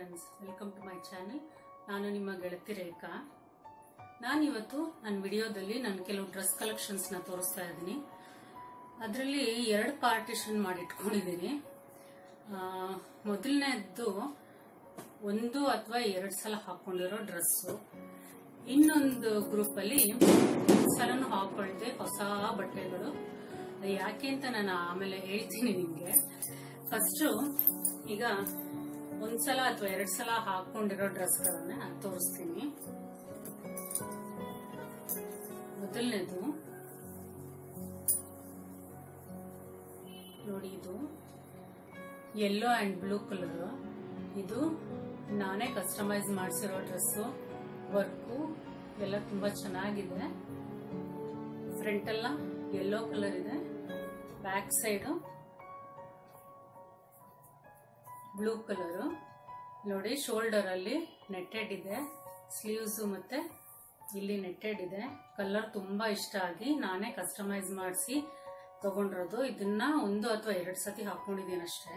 Friends welcome to my channel ನಾನು ನಿಮ್ಮ ಗೆಳತಿ ರೇಖಾ ನಾನಿವತ್ತು ನನ್ನ ವಿಡಿಯೋದಲ್ಲಿ ನಾನು ಕೆಲವು ಡ್ರೆಸ್ ಕಲೆಕ್ಷನ್ಸ್ನ ತೋರಿಸ್ತಾ ಇದ್ದೀನಿ ಅದರಲ್ಲಿ ಎರಡು ಪಾರ್ಟಿಷನ್ ಮಾಡಿ ಇಟ್ಕೊಂಡಿದ್ದೀನಿ ಮೊದಲನೇದ್ದು ಒಂದು ಅಥವಾ ಎರಡು ಸಲ ಹಾಕೊಂಡಿರೋ ಡ್ರೆಸ್ಸು ಇನ್ನೊಂದು ಗ್ರೂಪಲ್ಲಿ ಸಲನು ಹಾಕೊಳ್ತೆ ಹೊಸ ಬಟ್ಟೆಗಳು ಯಾಕೆ ಅಂತ ನಾನು ಆಮೇಲೆ ಹೇಳ್ತೀನಿ ನಿಮಗೆ ಫಸ್ಟು ಈಗ ಒಂದ್ಸಲ ಅಥವಾ ಎರಡ್ ಸಲ ಹಾಕೊಂಡಿರೋ ಡ್ರೆಸ್ಗಳನ್ನ ನಾನು ತೋರಿಸ್ತೀನಿ ಮೊದಲನೇದು ನೋಡಿ ಇದು ಯೆಲ್ಲೋ ಅಂಡ್ ಬ್ಲೂ ಕಲರ್ ಇದು ನಾನೇ ಕಸ್ಟಮೈಸ್ ಮಾಡಿಸಿರೋ ಡ್ರೆಸ್ಸು ವರ್ಕು ಎಲ್ಲ ತುಂಬಾ ಚೆನ್ನಾಗಿದೆ ಫ್ರಂಟ್ ಎಲ್ಲ ಯೆಲ್ಲೋ ಕಲರ್ ಇದೆ ಬ್ಯಾಕ್ ಸೈಡು ಬ್ಲೂ ಕಲರು ನೋಡಿ ಶೋಲ್ಡರ್ ಅಲ್ಲಿ ನೆಟ್ಟೆಡ್ ಇದೆ ಸ್ಲೀವ್ಸ್ ಮತ್ತೆ ಇಲ್ಲಿ ನೆಟ್ಟೆಡ್ ಇದೆ ಕಲರ್ ತುಂಬಾ ಇಷ್ಟ ಆಗಿ ನಾನೇ ಕಸ್ಟಮೈಸ್ ಮಾಡಿಸಿ ತಗೊಂಡಿರೋದು ಇದನ್ನ ಒಂದು ಅಥವಾ ಎರಡು ಸತಿ ಹಾಕೊಂಡಿದ್ದೀನಿ ಅಷ್ಟೇ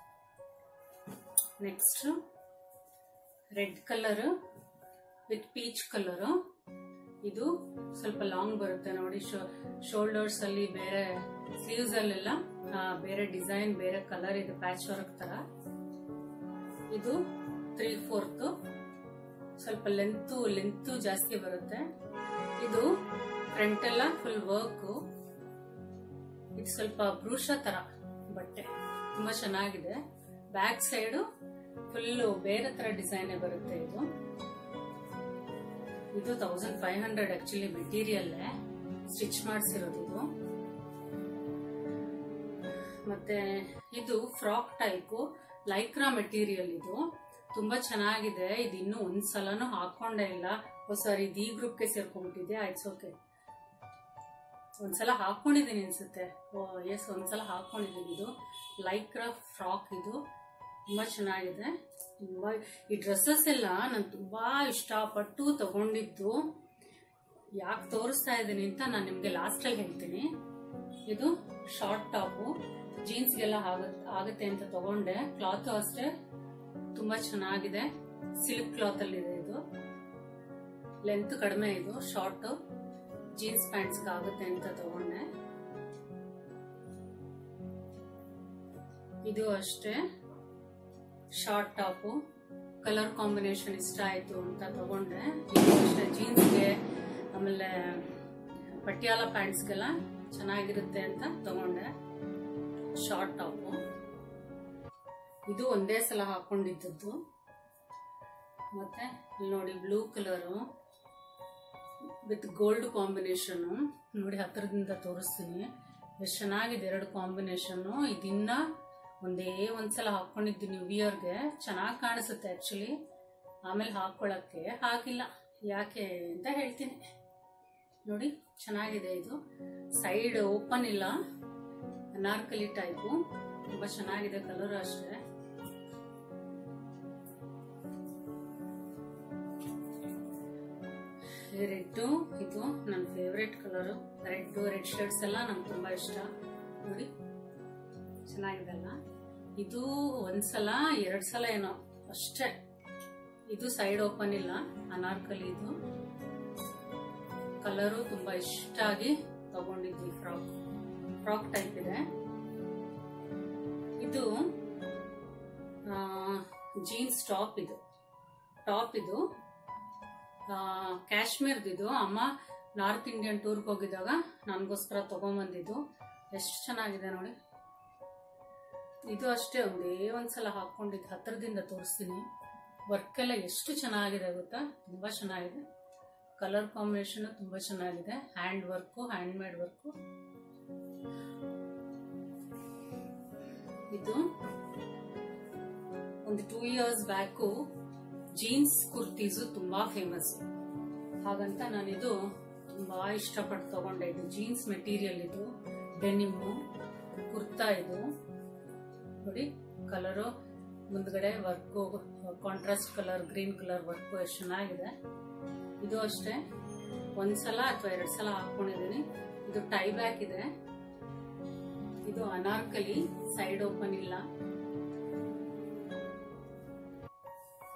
next red colour with peach colour ಇದು ಸ್ವಲ್ಪ ಲಾಂಗ್ ಬರುತ್ತೆ ನೋಡಿ ಶೋಲ್ಡರ್ಸ್ ಅಲ್ಲಿ ಬೇರೆ ಸ್ಲೀವ್ಸ್ ಅಲ್ಲೆಲ್ಲ ಬೇರೆ ಡಿಸೈನ್ ಬೇರೆ ಕಲರ್ ಇದೆ ಪ್ಯಾಚ್ ವರ್ಕ್ ತರ ಇದು ತ್ರೀ ಫೋರ್ತ್ ಸ್ವಲ್ಪ ಲೆಂತ್ ಲೆಂತ್ ಜಾಸ್ತಿ ಬರುತ್ತೆ ಇದು ಫ್ರಂಟ್ ಎಲ್ಲ ಫುಲ್ ವರ್ಕ್ ಇದು ಸ್ವಲ್ಪ ಬ್ರೂಷ ತರ ಬಟ್ಟೆ ತುಂಬಾ ಚೆನ್ನಾಗಿದೆ ಬ್ಯಾಕ್ ಸೈಡ್ ಫುಲ್ ಬೇರೆ ತರ ಡಿಸೈನ್ ಬರುತ್ತೆ ಇದು ಇದು thousand five hundred actually material stitch ಮಾಡಿಸಿರೋದು ಇದು ಮತ್ತೆ ಇದು ಫ್ರಾಕ್ ಟೈಪ್ ಲೈಕ್ರಾ ಮೆಟೀರಿಯಲ್ ಇದು ತುಂಬಾ ಚೆನ್ನಾಗಿದೆ ಇದು ಇನ್ನೂ ಒಂದ್ಸಲನೂ ಹಾಕೊಂಡೇ ಇಲ್ಲ ಸಾರಿ ಇದು ಈ ಗ್ರೂಪ್ಗೆ ಸೇರ್ಕೊಂಡ್ಬಿಟ್ಟಿದೆ ಇಟ್ಸ್ ಓಕೆ ಒಂದ್ಸಲ ಹಾಕೊಂಡಿದ್ದೀನಿ ಅನ್ಸುತ್ತೆ ಎಸ್ ಒಂದ್ಸಲ ಹಾಕೊಂಡಿದ್ದೀನಿ ಇದು ಲೈಕ್ರಾ ಫ್ರಾಕ್ ಇದು ತುಂಬಾ ಚೆನ್ನಾಗಿದೆ ತುಂಬಾ ಈ ಡ್ರೆಸ್ಸಸ್ ಎಲ್ಲ ನಾನು ತುಂಬಾ ಇಷ್ಟಪಟ್ಟು ತಗೊಂಡಿದ್ದು ಯಾಕೆ ತೋರಿಸ್ತಾ ಇದ್ದೀನಿ ಅಂತ ನಾನು ನಿಮ್ಗೆ ಲಾಸ್ಟ್ ಅಲ್ಲಿ ಹೇಳ್ತೀನಿ ಇದು ಶಾರ್ಟ್ ಟಾಪು ಜೀನ್ಸ್ಗೆಲ್ಲ ಆಗುತ್ತೆ ಅಂತ ತಗೊಂಡೆ ಕ್ಲಾತ್ ಅಷ್ಟೇ ತುಂಬಾ ಚೆನ್ನಾಗಿದೆ ಸಿಲ್ಕ್ ಕ್ಲಾತ್ ಅಲ್ಲಿ ಇದೆ ಇದು ಲೆಂತ್ ಕಡಿಮೆ ಇದು ಶಾರ್ಟ್ ಜೀನ್ಸ್ ಪ್ಯಾಂಟ್ಸ್ ಆಗುತ್ತೆ ಅಂತ ತಗೊಂಡೆ ಇದು ಅಷ್ಟೇ ಶಾರ್ಟ್ ಟಾಪು ಕಲರ್ ಕಾಂಬಿನೇಷನ್ ಇಷ್ಟ ಆಯ್ತು ಅಂತ ತಗೊಂಡೆ ಇದು ಅಷ್ಟೇ ಜೀನ್ಸ್ಗೆ ಆಮೇಲೆ ಪಟಿಯಾಲ ಪ್ಯಾಂಟ್ಸ್ಗೆಲ್ಲ ಚೆನ್ನಾಗಿರುತ್ತೆ ಅಂತ ತಗೊಂಡೆ ಶಾರ್ಟ್ ಟಾಪು ಇದು ಒಂದೇ ಸಲ ಹಾಕೊಂಡಿದ್ದದ್ದು ಮತ್ತೆ ಇಲ್ಲಿ ನೋಡಿ blue colour with gold combination ನೋಡಿ ಹತ್ರದಿಂದ ತೋರಿಸ್ತೀನಿ ಎಷ್ಟು ಚೆನ್ನಾಗಿದೆ ಎರಡು ಕಾಂಬಿನೇಷನ್ ಇದನ್ನ ಒಂದೇ ಒಂದ್ಸಲ ಹಾಕೊಂಡಿದ್ದು ನ್ಯೂ ಇಯರ್ಗೆ ಚೆನ್ನಾಗಿ ಕಾಣಿಸುತ್ತೆ ಆಕ್ಚುಲಿ ಆಮೇಲೆ ಹಾಕೊಳ್ಳಕ್ಕೆ ಹಾಕಿಲ್ಲ ಯಾಕೆ ಅಂತ ಹೇಳ್ತೀನಿ ನೋಡಿ ಚೆನ್ನಾಗಿದೆ ಇದು ಸೈಡ್ ಓಪನ್ ಇಲ್ಲ ಅನಾರ್ಕಲಿ ಟೈಪು ತುಂಬಾ ಚೆನ್ನಾಗಿದೆ ಕಲರ್ ಅಷ್ಟೇ ರೆಡ್ಡು ಇದು ನನ್ನ favourite colour red red shirts ಎಲ್ಲ ನಂಗೆ ತುಂಬಾ ಇಷ್ಟ ನೋಡಿ ಚೆನ್ನಾಗಿದೆಲ್ಲ ಇದು ಒಂದ್ಸಲ ಎರಡ್ ಸಲ ಏನೋ ಅಷ್ಟೇ ಇದು ಸೈಡ್ ಓಪನ್ ಇಲ್ಲ ಅನಾರ್ಕಲಿ ಇದು ಕಲರು ತುಂಬಾ ಇಷ್ಟ ಆಗಿ ತಗೊಂಡಿದ್ವಿ ಫ್ರಾಕ್ ಫ್ರಾಕ್ ಟೈಪ್ ಇದೆ ಇದು ಜೀನ್ಸ್ ಟಾಪ್ ಇದು ಟಾಪ್ ಇದು ಕಾಶ್ಮೀರ್ದಿದು ಅಮ್ಮ ನಾರ್ತ್ ಇಂಡಿಯನ್ ಟೂರ್ಗೆ ಹೋಗಿದ್ದಾಗ ನನಗೋಸ್ಕರ ತಗೊಂಬಂದಿದ್ದು ಎಷ್ಟು ಚೆನ್ನಾಗಿದೆ ನೋಡಿ ಇದು ಅಷ್ಟೇ ಒಂದೇ ಒಂದ್ಸಲ ಹಾಕೊಂಡಿದ್ದು ಹತ್ರದಿಂದ ತೋರಿಸ್ತೀನಿ ವರ್ಕ್ ಎಲ್ಲ ಎಷ್ಟು ಚೆನ್ನಾಗಿದೆ ಗೊತ್ತಾ ತುಂಬಾ ಚೆನ್ನಾಗಿದೆ ಕಲರ್ ಕಾಂಬಿನೇಷನ್ ತುಂಬಾ ಚೆನ್ನಾಗಿದೆ hand work hand made work ಇದು ಒಂದು two years back jeans kurtis ತುಂಬಾ ಫೇಮಸ್ ಹಾಗಂತ ನಾನಿದು ತುಂಬಾ ಇಷ್ಟಪಟ್ಟು ತಗೊಂಡೆ ಇದು ಜೀನ್ಸ್ ಮೆಟೀರಿಯಲ್ ಇದು ಡೆನಿಮ್ಮು ಕುರ್ತಾ ಇದು ನೋಡಿ ಕಲರು ಮುಂದ್ಗಡೆ work contrast colour green colour work ಎಷ್ಟು ಚೆನ್ನಾಗಿದೆ ಇದು ಅಷ್ಟೇ ಒಂದ್ಸಲ ಅಥವಾ ಎರಡ್ ಸಲ ಹಾಕೊಂಡಿದ್ದೀನಿ ಇದು ಟೈ ಬ್ಯಾಕ್ ಇದೆ ಇದು ಅನಾರ್ಕಲಿ ಸೈಡ್ ಓಪನ್ ಇಲ್ಲ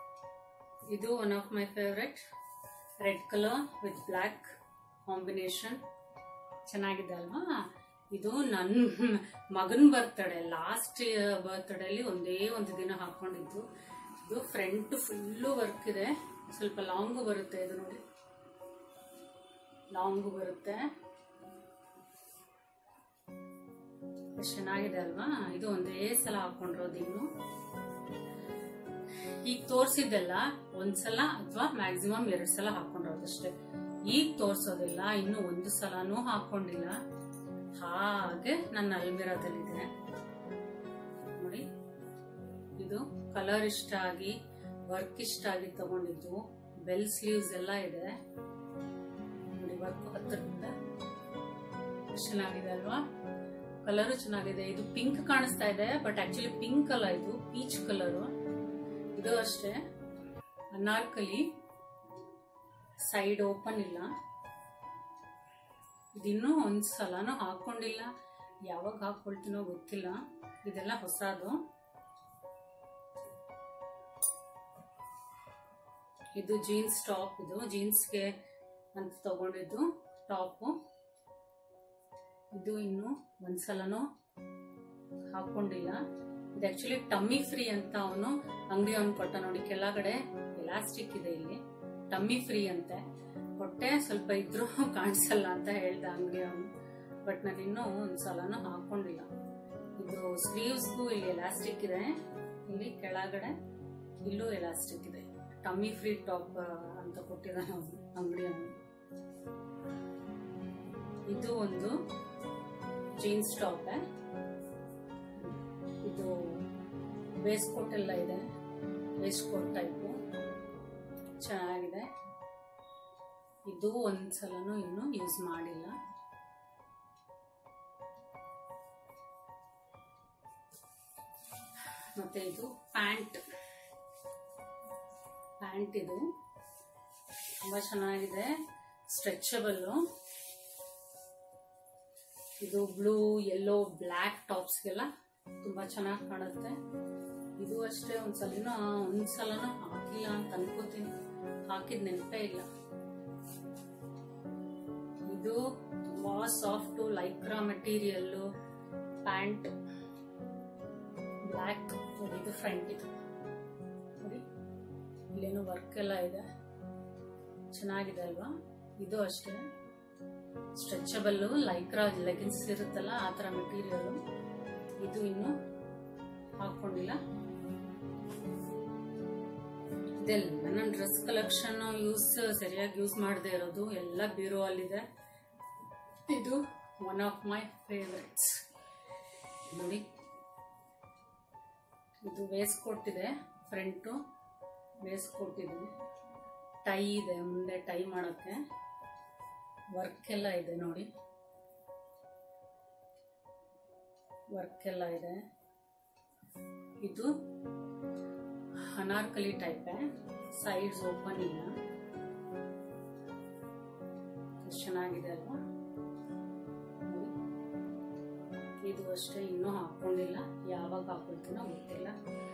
ಇದು one of my favourite red colour with black combination ಚೆನ್ನಾಗಿದೆ ಅಲ್ವಾ ಇದು ನನ್ನ ಮಗನ ಬರ್ತಡೆ ಲಾಸ್ಟ್ ಬರ್ತ್ಡೇಲಿ ಒಂದೇ ಒಂದು ದಿನ ಹಾಕೊಂಡಿದ್ದು ಇದು ಫ್ರಂಟ್ ಫುಲ್ಲು ವರ್ಕ್ ಇದೆ ಸ್ವಲ್ಪ ಲಾಂಗು ಬರುತ್ತೆ ಇದು ನೋಡಿ ಲಾಂಗು ಬರುತ್ತೆ ಎಷ್ಟ್ ಚೆನ್ನಾಗಿದೆ ಅಲ್ವಾ ಇದು ಒಂದೇ ಸಲ ಹಾಕೊಂಡಿರೋದು ಇನ್ನು ಈಗ ತೋರ್ಸಿದ್ದೆಲ್ಲ ಒಂದ್ಸಲ ಅಥವಾ ಮ್ಯಾಕ್ಸಿಮಮ್ ಎರಡ್ ಸಲ ಹಾಕೊಂಡಿರೋದಷ್ಟೇ ಈಗ ತೋರ್ಸೋದಿಲ್ಲ ಇನ್ನು ಒಂದು ಸಲನೂ ಹಾಕೊಂಡಿಲ್ಲ ಹಾಗೆ ನನ್ನ ಅಲ್ಮಿರಾದಲ್ಲಿದೆ ನೋಡಿ ಇದು ಕಲರ್ ಇಷ್ಟ ಆಗಿ ವರ್ಕ್ ಇಷ್ಟ ಆಗಿ ತಗೊಂಡಿದ್ದು ಬೆಲ್ ಸ್ಲೀವ್ಸ್ ಎಲ್ಲ ಇದೆ ನೋಡಿ ವರ್ಕ್ ಹತ್ತಿರದಿಂದ ಎಷ್ಟ್ ಚೆನ್ನಾಗಿದೆ ಅಲ್ವಾ ಕಲರು ಚೆನ್ನಾಗಿದೆ ಇದು ಪಿಂಕ್ ಕಾಣಿಸ್ತಾ ಇದೆ ಬಟ್ ಆಕ್ಚುಲಿ ಪಿಂಕ್ ಅಲ್ಲ ಇದು ಪೀಚ್ ಕಲರು ಇದು ಅಷ್ಟೇ ಅನಾರ್ಕಲಿ ಸೈಡ್ ಓಪನ್ ಇಲ್ಲ ಇದಿನ್ನೂ ಒಂದ್ ಸಲನೂ ಹಾಕೊಂಡಿಲ್ಲ ಯಾವಾಗ ಹಾಕೊಳ್ತೀನೋ ಗೊತ್ತಿಲ್ಲ ಇದೆಲ್ಲ ಹೊಸದು ಇದು ಜೀನ್ಸ್ ಟಾಪ್ ಇದು ಜೀನ್ಸ್ಗೆ ಅಂತ ತಗೊಂಡಿದ್ದು ಟಾಪು ಇದು ಇನ್ನು ಒಂದ್ಸಲನೂ ಹಾಕೊಂಡಿಲ್ಲ ಇದು ಆಕ್ಚುಲಿ ಟಮ್ಮಿ ಫ್ರೀ ಅಂತ ಅವನು ಅಂಗಡಿ ಅವನು ಕೊಟ್ಟ ನೋಡಿ ಕೆಳಗಡೆ ಎಲಾಸ್ಟಿಕ್ ಇದೆ ಇಲ್ಲಿ ಟಮ್ಮಿ ಫ್ರೀ ಅಂತೆ ಹೊಟ್ಟೆ ಸ್ವಲ್ಪ ಇದ್ರೂ ಕಾಣಿಸಲ್ಲ ಅಂತ ಹೇಳ್ದ ಅಂಗಡಿ ಅವನು ಬಟ್ ನಾನು ಇನ್ನೂ ಒಂದ್ಸಲನೂ ಹಾಕೊಂಡಿಲ್ಲ ಇದು ಸ್ಲೀವ್ಸ್ಗೂ ಇಲ್ಲಿ ಎಲಾಸ್ಟಿಕ್ ಇದೆ ಇಲ್ಲಿ ಕೆಳಗಡೆ ಇಲ್ಲೂ ಎಲಾಸ್ಟಿಕ್ ಇದೆ ಟಮ್ಮಿ ಫ್ರೀ ಟಾಪ್ ಅಂತ ಕೊಟ್ಟಿದ್ದಾನೆ ಅವನು ಅಂಗಡಿ ಅವನು ಇದು ಒಂದು ಜೀನ್ಸ್ ಟಾಪ್ ಇದು ವೇಸ್ಟ್ ಕೋಟ್ ಎಲ್ಲ ಇದೆ ವೇಸ್ಟ್ ಕೋಟ್ ಟೈಪು ಚೆನ್ನಾಗಿದೆ ಇದು ಒಂದ್ಸಲನೂ ಇನ್ನು ಯೂಸ್ ಮಾಡಿಲ್ಲ ಮತ್ತೆ ಇದು ಪ್ಯಾಂಟ್ ಪ್ಯಾಂಟ್ ಇದು ತುಂಬಾ ಚೆನ್ನಾಗಿದೆ ಸ್ಟ್ರೆಚಬಲ್ಲು ಇದು ಬ್ಲೂ ಯೆಲ್ಲೋ ಬ್ಲ್ಯಾಕ್ ಟಾಪ್ಸ್ಗೆಲ್ಲ ತುಂಬಾ ಚೆನ್ನಾಗಿ ಕಾಣುತ್ತೆ ಇದು ಅಷ್ಟೇ ಒಂದ್ಸಲಿನ ಒಂದ್ಸಲನ ಹಾಕಿಲ್ಲ ಅಂತ ಅನ್ಕೋತೀನಿ ಹಾಕಿದ ನೆನಪೇ ಇಲ್ಲ ಇದು ತುಂಬಾ soft lycra material pant black ಇದು ಫ್ರಂಟ್ ಇದು ನೋಡಿ ಇಲ್ಲೇನು ವರ್ಕ್ ಎಲ್ಲ ಇದೆ ಚೆನ್ನಾಗಿದೆ ಅಲ್ವಾ ಇದು ಅಷ್ಟೇ ಸ್ಟ್ರೆಚಬಲ್ ಲೈಕ್ರಾ ಲೆಗಿನ್ಸ್ ಇರುತ್ತಲ್ಲ ಆ ಥರ ಮೆಟೀರಿಯಲ್ ಇದು ಇನ್ನು ಹಾಕೊಂಡಿಲ್ಲ ಇದೆಲ್ಲ ನನ್ನ ಡ್ರೆಸ್ ಕಲೆಕ್ಷನ್ ಯೂಸ್ ಸರಿಯಾಗಿ ಯೂಸ್ ಮಾಡದೇ ಇರೋದು ಎಲ್ಲ ಬ್ಯೂರೋ ಅಲ್ಲಿದೆ ಇದು ಒನ್ ಆಫ್ ಮೈ ಫೇವ್ರೆಟ್ಸ್ ನೋಡಿ ಇದು ವೇಸ್ಟ್ ಕೊಟ್ಟಿದೆ ಫ್ರಂಟು ವೇಸ್ಟ್ ಕೊಟ್ಟಿದೆ ಟೈ ಇದೆ ಮುಂದೆ ಟೈ ಮಾಡೋಕ್ಕೆ ವರ್ಕ್ ಎಲ್ಲ ಇದೆ ನೋಡಿ ವರ್ಕ್ ಎಲ್ಲ ಇದೆ ಇದು ಅನಾರ್ಕಲಿ ಟೈಪೆ ಸೈಡ್ಸ್ ಓಪನ್ ಇಲ್ಲ ಎಷ್ಟ್ ಚೆನ್ನಾಗಿದೆ ಅಲ್ವಾ ನೋಡಿ. ಇದು ಅಷ್ಟೇ ಇನ್ನೂ ಹಾಕೊಂಡಿಲ್ಲ ಯಾವಾಗ ಹಾಕೊಳ್ತೀನೋ ಗೊತ್ತಿಲ್ಲ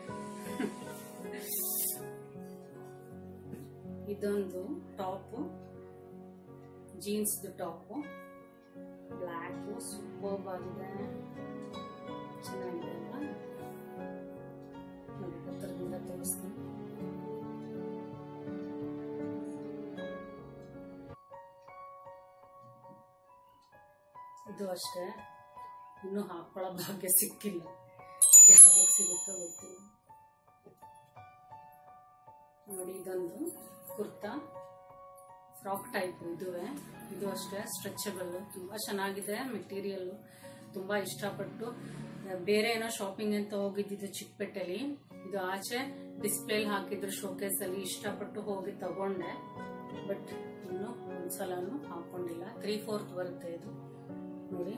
ಇದೊಂದು ಟಾಪು ಜೀನ್ಸ್ದು ಟಾಪು ಬ್ಲ್ಯಾಕು ಸೂಪರ್ಬ್ ಆಗಿದೆ ಚೆನ್ನಾಗಿದೆ ಅಲ್ವಾ ನೋಡಿ ಹತ್ತಿರದಿಂದ ತೋರಿಸ್ತೀನಿ ಇದು ಅಷ್ಟೇ ಇನ್ನೂ ಹಾಕೊಳ್ಳೋ ಭಾಗ್ಯ ಸಿಕ್ಕಿಲ್ಲ ಯಾವಾಗ ಸಿಗುತ್ತೋ ಗೊತ್ತಿಲ್ಲ ನೋಡಿ ಇದೊಂದು ಕುರ್ತಾ ಫ್ರಾಕ್ ಟೈಪ್ ಇದುವೆ ಇದು ಅಷ್ಟೇ ಸ್ಟ್ರೆಚಬಲ್ ತುಂಬ ಚೆನ್ನಾಗಿದೆ ಮೆಟೀರಿಯಲ್ ತುಂಬ ಇಷ್ಟಪಟ್ಟು ಬೇರೆ ಏನೋ ಶಾಪಿಂಗ್ ಅಂತ ಹೋಗಿದ್ದಿದ್ದು ಚಿಕ್ಕಪೇಟೆಲಿ ಇದು ಆಚೆ ಡಿಸ್ಪ್ಲೇಲಿ ಹಾಕಿದ್ರು ಶೋಕೇಸ್ ಅಲ್ಲಿ ಇಷ್ಟಪಟ್ಟು ಹೋಗಿ ತಗೊಂಡೆ ಬಟ್ ಇನ್ನು ಒಂದ್ಸಲನು ಹಾಕೊಂಡಿಲ್ಲ ತ್ರೀ ಫೋರ್ತ್ ಬರುತ್ತೆ ಇದು ನೋಡಿ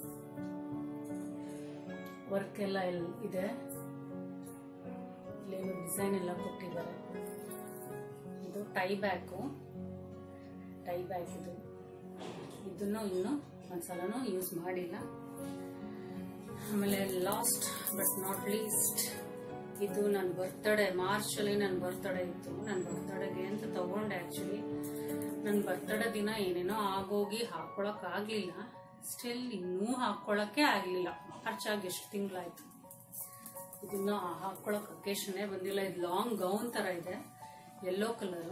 ವರ್ಕ್ ಎಲ್ಲ ಇಲ್ಲಿ ಇದೆ ಇಲ್ಲೇನು ಡಿಸೈನ್ ಎಲ್ಲ ಕೊಟ್ಟಿದ್ದಾರೆ ಇದು ಟೈ ಬ್ಯಾಕು ಟೈ ಬ್ಯಾಕ್ ಇದು ಇದನ್ನು ಇನ್ನು ಒಂದ್ಸಲನೂ ಯೂಸ್ ಮಾಡಿಲ್ಲ ಆಮೇಲೆ ಲಾಸ್ಟ್ ಬಟ್ ನಾಟ್ ಲೀಸ್ಟ್ ಇದು ನನ್ನ ಬರ್ತಡೇ ಮಾರ್ಚ್ ಅಲ್ಲಿ ನನ್ನ ಬರ್ತಡೇ ಇತ್ತು ನನ್ನ ಬರ್ತಡೇಗೆ ಅಂತ ತಗೊಂಡೆ ಆಕ್ಚುಲಿ ನನ್ನ ಬರ್ತಡೇ ದಿನ ಏನೇನೋ ಆಗೋಗಿ ಹಾಕೊಳಕ್ ಆಗ್ಲಿಲ್ಲ ಸ್ಟಿಲ್ ಇನ್ನೂ ಹಾಕೊಳಕ್ಕೆ ಆಗ್ಲಿಲ್ಲ ಮಾರ್ಚ್ ಆಗಿ ಎಷ್ಟು ತಿಂಗಳಾಯ್ತು ಇದನ್ನ ಹಾಕೊಳಕ್ ಅಕೇಶನೇ ಬಂದಿಲ್ಲ ಇದು ಲಾಂಗ್ ಗೌನ್ ತರ ಇದೆ ಯೆಲ್ಲೋ ಕಲರ್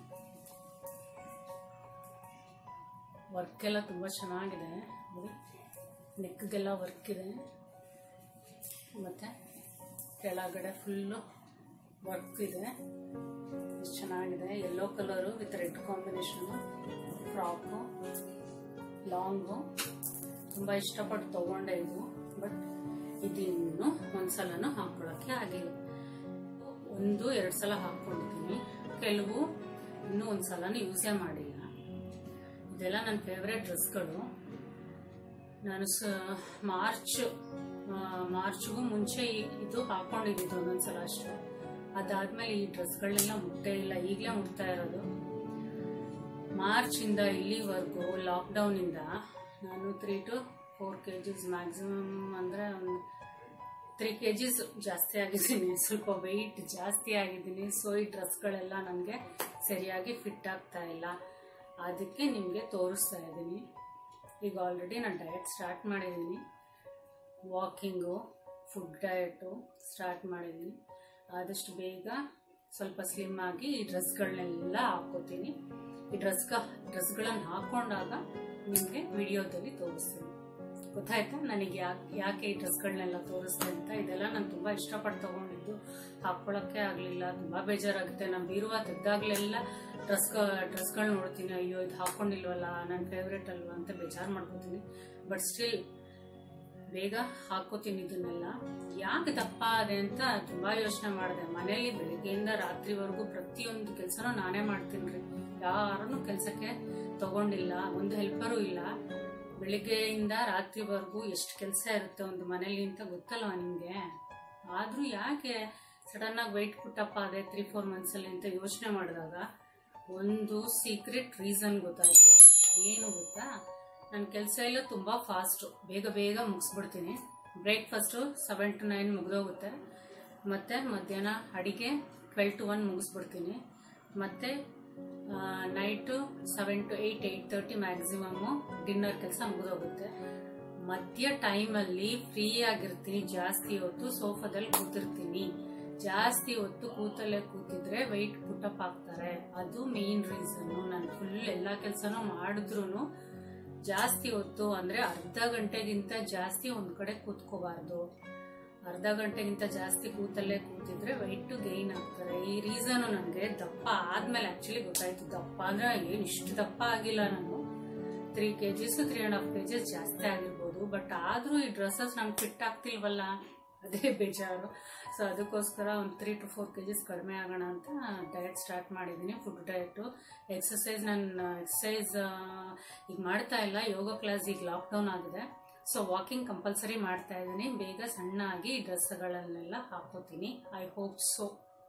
ವರ್ಕ್ ಎಲ್ಲ ತುಂಬಾ ಚೆನ್ನಾಗಿದೆ ನೋಡಿ ನೆಕ್ಗೆಲ್ಲ ವರ್ಕ್ ಇದೆ ಮತ್ತೆ ಕೆಳಗಡೆ ಫುಲ್ಲು ವರ್ಕ್ ಇದೆ ಎಷ್ಟು ಚೆನ್ನಾಗಿದೆ yellow colour with red combination frock long ತುಂಬ ಇಷ್ಟಪಟ್ಟು ತಗೊಂಡೆ ಇದು ಬಟ್ ಇದಿನ್ನು ಒಂದ್ಸಲನೂ ಹಾಕೊಳ್ಳೋಕ್ಕೆ ಆಗಿಲ್ಲ ಒಂದು ಎರಡು ಸಲ ಹಾಕೊಂಡಿದ್ದೀನಿ ಕೆಲವು ಇನ್ನೂ ಒಂದ್ಸಲನೂ ಯೂಸೇ ಮಾಡಿಲ್ಲ ಇದೆಲ್ಲ ನನ್ನ ಫೇವ್ರೆಟ್ ಡ್ರೆಸ್ಗಳು ನಾನು ಸ ಮಾರ್ಚ್ ಆ, ಮಾರ್ಚ್ಗೂ ಮುಂಚೆ ಈ- ಇದು ಹಾಕೊಂಡಿದ್ದು ಒಂದೊಂದ್ಸಲ ಅಷ್ಟೇ ಅದಾದ್ಮೇಲೆ ಈ ಡ್ರೆಸ್ಗಳನ್ನೆಲ್ಲ ಮುಟ್ಟೇ ಇಲ್ಲ ಈಗಲೇ ಮುಟ್ತಾ ಇರೋದು ಮಾರ್ಚ್ ಇಂದ ಇಲ್ಲಿವರೆಗೂ ಲಾಕ್ಡೌನ್ ಇಂದ ನಾನು three to four kgs maximum ಅಂದ್ರೆ ಒಂದು ತ್ರೀ ಕೆ ಜಿಸ್ ಜಾಸ್ತಿ ಆಗಿದ್ದೀನಿ ಸ್ವಲ್ಪ ವೆಯ್ಟ್ ಜಾಸ್ತಿ ಆಗಿದ್ದೀನಿ ಸೊ ಈ ಡ್ರೆಸ್ಗಳೆಲ್ಲ ನನಗೆ ಸರಿಯಾಗಿ ಫಿಟ್ ಆಗ್ತಾ ಇಲ್ಲ ಅದಕ್ಕೆ ನಿಮಗೆ ತೋರಿಸ್ತಾ ಇದ್ದೀನಿ ಈಗ ಆಲ್ರೆಡಿ ನಾನು ಡಯಟ್ ಸ್ಟಾರ್ಟ್ ಮಾಡಿದ್ದೀನಿ ವಾಕಿಂಗು ಫುಡ್ ಡಯಟು ಸ್ಟಾರ್ಟ್ ಮಾಡಿದ್ದೀನಿ ಆದಷ್ಟು ಬೇಗ ಸ್ವಲ್ಪ ಸ್ಲಿಮ್ ಆಗಿ ಈ ಡ್ರೆಸ್ಗಳನ್ನೆಲ್ಲ ಹಾಕೋತೀನಿ ಈ ಡ್ರೆಸ್ಗ ಡ್ರೆಸ್ಗಳನ್ನು ಹಾಕೊಂಡಾಗ ನಿಮಗೆ ವಿಡಿಯೋದಲ್ಲಿ ತೋರಿಸ್ತೀನಿ ಗೊತ್ತಾಯ್ತಾ ನನಗೆ ಯಾಕೆ ಯಾಕೆ ಈ ಡ್ರೆಸ್ಗಳನ್ನೆಲ್ಲ ತೋರಿಸ್ದೆ ಅಂತ ಇದೆಲ್ಲ ನಾನು ತುಂಬ ಇಷ್ಟಪಟ್ಟು ತಗೊಂಡಿದ್ದು ಹಾಕ್ಕೊಳ್ಳೋಕ್ಕೆ ಆಗಲಿಲ್ಲ ತುಂಬ ಬೇಜಾರಾಗುತ್ತೆ ನಾನು ಬೀರುವ ತೆಗ್ದಾಗ್ಲೆಲ್ಲ ಡ್ರೆಸ್ ಡ್ರೆಸ್ಗಳು ನೋಡ್ತೀನಿ ಅಯ್ಯೋ ಇದು ಹಾಕೊಂಡಿಲ್ವಲ್ಲ ನನ್ನ ಫೇವ್ರೇಟ್ ಅಲ್ವಾ ಅಂತ ಬೇಜಾರು ಮಾಡ್ಕೋತೀನಿ ಬಟ್ ಸ್ಟಿಲ್ ಬೇಗ ಹಾಕೋತೀನಿ ಇದನ್ನೆಲ್ಲ ಯಾಕೆ ದಪ್ಪ ಅದೆ ಅಂತ ತುಂಬಾ ಯೋಚನೆ ಮಾಡಿದೆ ಮನೇಲಿ ಬೆಳಿಗ್ಗೆಯಿಂದ ರಾತ್ರಿವರೆಗೂ ಪ್ರತಿಯೊಂದು ಕೆಲಸನೂ ನಾನೇ ಮಾಡ್ತೀನಿ ರೀ ಯಾರನ್ನು ಕೆಲಸಕ್ಕೆ ತಗೊಂಡಿಲ್ಲ ಒಂದು ಹೆಲ್ಪರು ಇಲ್ಲ ಬೆಳಿಗ್ಗೆಯಿಂದ ರಾತ್ರಿವರೆಗೂ ಎಷ್ಟು ಕೆಲಸ ಇರುತ್ತೆ ಒಂದು ಮನೇಲಿ ಅಂತ ಗೊತ್ತಲ್ವಾ ನಿಮಗೆ ಆದರೂ ಯಾಕೆ ಸಡನ್ ಆಗಿ ವೆಯ್ಟ್ ಪುಟ್ಟಪ್ಪ ಅದೇ ತ್ರೀ ಫೋರ್ ಮಂತ್ಸಲ್ಲಿ ಅಂತ ಯೋಚನೆ ಮಾಡಿದಾಗ ಒಂದು ಸೀಕ್ರೆಟ್ ರೀಸನ್ ಗೊತ್ತಾಯ್ತು ಏನು ಗೊತ್ತಾ ನನ್ನ ಕೆಲಸ ಎಲ್ಲ ತುಂಬ ಫಾಸ್ಟು ಬೇಗ ಬೇಗ ಮುಗಿಸ್ಬಿಡ್ತೀನಿ ಬ್ರೇಕ್ಫಾಸ್ಟು ಸೆವೆನ್ ಟು ನೈನ್ ಮುಗಿದೋಗುತ್ತೆ ಮತ್ತು ಮಧ್ಯಾಹ್ನ ಅಡಿಗೆ ಟ್ವೆಲ್ ಟು ಒನ್ ಮುಗಿಸ್ಬಿಡ್ತೀನಿ ಮತ್ತು night seven to eight eight thirty maximum dinner ಕೆಲಸ ಮುಗಿದೋಗುತ್ತೆ ಮಧ್ಯ ಟೈಮಲ್ಲಿ ಫ್ರೀ ಆಗಿರ್ತೀನಿ ಜಾಸ್ತಿ ಹೊತ್ತು ಸೋಫಾದಲ್ಲಿ ಕೂತಿರ್ತೀನಿ ಜಾಸ್ತಿ ಹೊತ್ತು ಕೂತಲ್ಲೇ ಕೂತಿದ್ರೆ ವೆಯ್ಟ್ ಪುಟ್ಟಪ್ ಆಗ್ತಾರೆ ಅದು ಮೇನ್ ರೀಸನ್ನು ನಾನು ಫುಲ್ ಎಲ್ಲ ಕೆಲಸನೂ ಮಾಡಿದ್ರು ಜಾಸ್ತಿ ಹೊತ್ತು ಅಂದ್ರೆ ಅರ್ಧ ಗಂಟೆಗಿಂತ ಜಾಸ್ತಿ ಒಂದ್ ಕಡೆ ಕೂತ್ಕೋಬಾರ್ದು ಅರ್ಧ ಗಂಟೆಗಿಂತ ಜಾಸ್ತಿ ಕೂತಲ್ಲೇ ಕೂತಿದ್ರೆ ವೆಯ್ಟ್ ಗೈನ್ ಆಗ್ತಾರೆ ಈ ರೀಸನ್ ನನಗೆ ದಪ್ಪ ಆದ್ಮೇಲೆ ಆಕ್ಚುಲಿ ಗೊತ್ತಾಯ್ತು ದಪ್ಪ ಅಂದ್ರೆ ಏನ್ ಇಷ್ಟು ದಪ್ಪ ಆಗಿಲ್ಲ ನಾನು three kgs three and half kgs ಜಾಸ್ತಿ ಆಗಿರ್ಬೋದು ಬಟ್ ಆದ್ರೂ ಈ ಡ್ರೆಸ್ಸಸ್ ನಂಗೆ ಫಿಟ್ ಆಗ್ತಿಲ್ವಲ್ಲ ಅದೇ ಬೇಜಾರು ಸೊ ಅದಕ್ಕೋಸ್ಕರ ಒಂದು ತ್ರೀ ಟು ಫೋರ್ ಕೆಜಿಸ್ ಕಡಿಮೆ ಆಗೋಣ ಅಂತ ಡಯಟ್ ಸ್ಟಾರ್ಟ್ ಮಾಡಿದ್ದೀನಿ ಫುಡ್ ಡಯಟು ಎಕ್ಸಸೈಸ್ ನಾನು ಎಕ್ಸಸೈಸ್ ಈಗ ಮಾಡ್ತಾ ಇಲ್ಲ ಯೋಗ ಕ್ಲಾಸ್ ಈಗ ಲಾಕ್ಡೌನ್ ಆಗಿದೆ ಸೊ ವಾಕಿಂಗ್ ಕಂಪಲ್ಸರಿ ಮಾಡ್ತಾ ಇದ್ದೀನಿ ಬೇಗ ಸಣ್ಣ ಆಗಿ ಡ್ರೆಸ್ಗಳನ್ನೆಲ್ಲ ಹಾಕೋತೀನಿ ಐ ಹೋಪ್ ಸೊ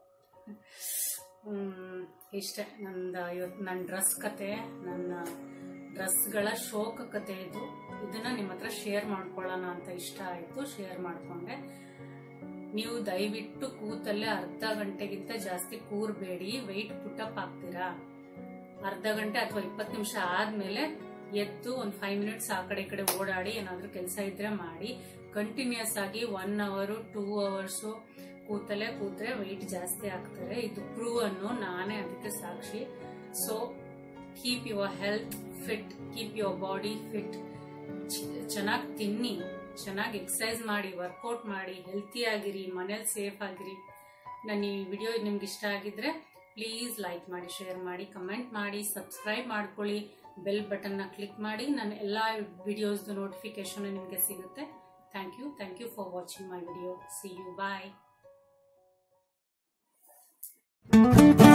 ಇಷ್ಟೇ ನಂದು ಇವತ್ತು ನನ್ನ ಡ್ರೆಸ್ ಕತೆ ನನ್ನ ಡ್ರೆಸ್ಗಳ ಶೋಕ ಕತೆ ಇದು ಇದನ್ನ ನಿಮ್ಮ ಹತ್ರ ಶೇರ್ ಮಾಡ್ಕೊಳ್ಳೋಣ ಅಂತ ಇಷ್ಟ ಆಯಿತು ಶೇರ್ ಮಾಡಿಕೊಂಡೆ ನೀವು ದಯವಿಟ್ಟು ಕೂತಲ್ಲೇ ಅರ್ಧ ಗಂಟೆಗಿಂತ ಜಾಸ್ತಿ ಕೂರ್ಬೇಡಿ ವೆಯ್ಟ್ ಪುಟ್ಟಪ್ ಆಗ್ತೀರಾ ಅರ್ಧ ಗಂಟೆ ಅಥವಾ ಇಪ್ಪತ್ತು ನಿಮಿಷ ಆದ್ಮೇಲೆ ಎದ್ದು ಒಂದು ಫೈವ್ ಮಿನಿಟ್ಸ್ ಆ ಕಡೆ ಈ ಕಡೆ ಓಡಾಡಿ ಏನಾದ್ರೂ ಕೆಲಸ ಇದ್ರೆ ಮಾಡಿ ಕಂಟಿನ್ಯೂಸ್ ಆಗಿ ಒನ್ ಅವರು ಟೂ ಅವರ್ಸು ಕೂತಲ್ಲೇ ಕೂತ್ರೆ ವೆಯ್ಟ್ ಜಾಸ್ತಿ ಆಗ್ತಾರೆ ಇದು ಪ್ರೂವ್ ಅನ್ನು ನಾನೇ ಅದಕ್ಕೆ ಸಾಕ್ಷಿ so keep your health fit keep your body fit ಚೆನ್ನಾಗಿ ತಿನ್ನಿ ಚೆನ್ನಾಗಿ ಎಕ್ಸಸೈಸ್ ಮಾಡಿ ವರ್ಕೌಟ್ ಮಾಡಿ ಹೆಲ್ತಿ ಆಗಿರಿ ಮನೇಲಿ ಸೇಫ್ ಆಗಿರಿ ನನ್ನ ಈ ವಿಡಿಯೋ ನಿಮ್ಗೆ ಇಷ್ಟ ಆಗಿದ್ರೆ ಪ್ಲೀಸ್ ಲೈಕ್ ಮಾಡಿ ಶೇರ್ ಮಾಡಿ ಕಮೆಂಟ್ ಮಾಡಿ ಸಬ್ಸ್ಕ್ರೈಬ್ ಮಾಡ್ಕೊಳ್ಳಿ ಬೆಲ್ ಬಟನ್ನ ಕ್ಲಿಕ್ ಮಾಡಿ ನನ್ನ ಎಲ್ಲ ವಿಡಿಯೋಸ್ದು ನೋಟಿಫಿಕೇಶನ್ ನಿಮಗೆ ಸಿಗುತ್ತೆ thank you thank you for watching my video see you bye